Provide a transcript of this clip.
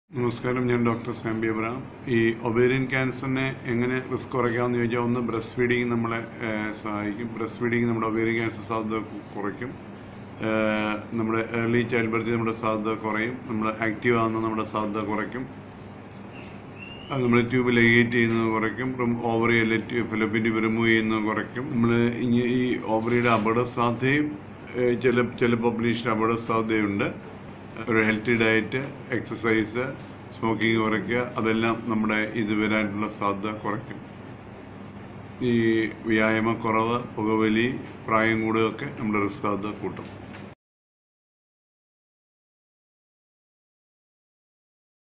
നമസ്കാരം ഞാൻ ഡോക്ടർ സാംബി അബ്രഹാം ഈ ഒബേറിയൻ ക്യാൻസറിനെ എങ്ങനെ റിസ്ക് കുറയ്ക്കാമെന്ന് ചോദിച്ചാൽ ഒന്ന് ബ്രസ്റ്റ് ഫീഡിങ് നമ്മളെ ഏഹ്, സഹായിക്കും ബ്രസ്റ്റ് ഫീഡിങ് നമ്മുടെ ഒബേറിയൻ ക്യാൻസർ സാധ്യത കു- കുറയ്ക്കും ഏഹ്, നമ്മുടെ ഏർലി ചൈൽഡ് ബർത്ത് നമ്മുടെ സാധ്യത കുറയും നമ്മൾ ആക്റ്റീവ് ആകുന്ന നമ്മുടെ സാധ്യത കുറയ്ക്കും അത് നമ്മൾ ട്യൂബ് ലൈഗേറ്റ് ചെയ്യുന്നത് കുറയ്ക്കും ഓവറി അല്ലെ ഫിലോപ്പിൻ ട്യൂബ് റിമൂവ് ചെയ്യുന്നത് കുറയ്ക്കും നമ്മൾ ഈ ഓവറിയുടെ അപകട സാധ്യതയും ഏഹ്, ചില ചില പോപ്പുലേഷൻ അപകട സാധ്യതയുണ്ട് ഒരു ഹെൽത്തി ഡയറ്റ് എക്സസൈസ് സ്മോക്കിംഗ് കുറയ്ക്കുക അതെല്ലാം നമ്മുടെ ഇത് വരാനുള്ള സാധ്യത കുറയ്ക്കും ഈ വ്യായാമക്കുറവ് പുകവലി പ്രായം കൂടുകയൊക്കെ നമ്മുടെ റിസ്ക് സാധ്യത കൂട്ടും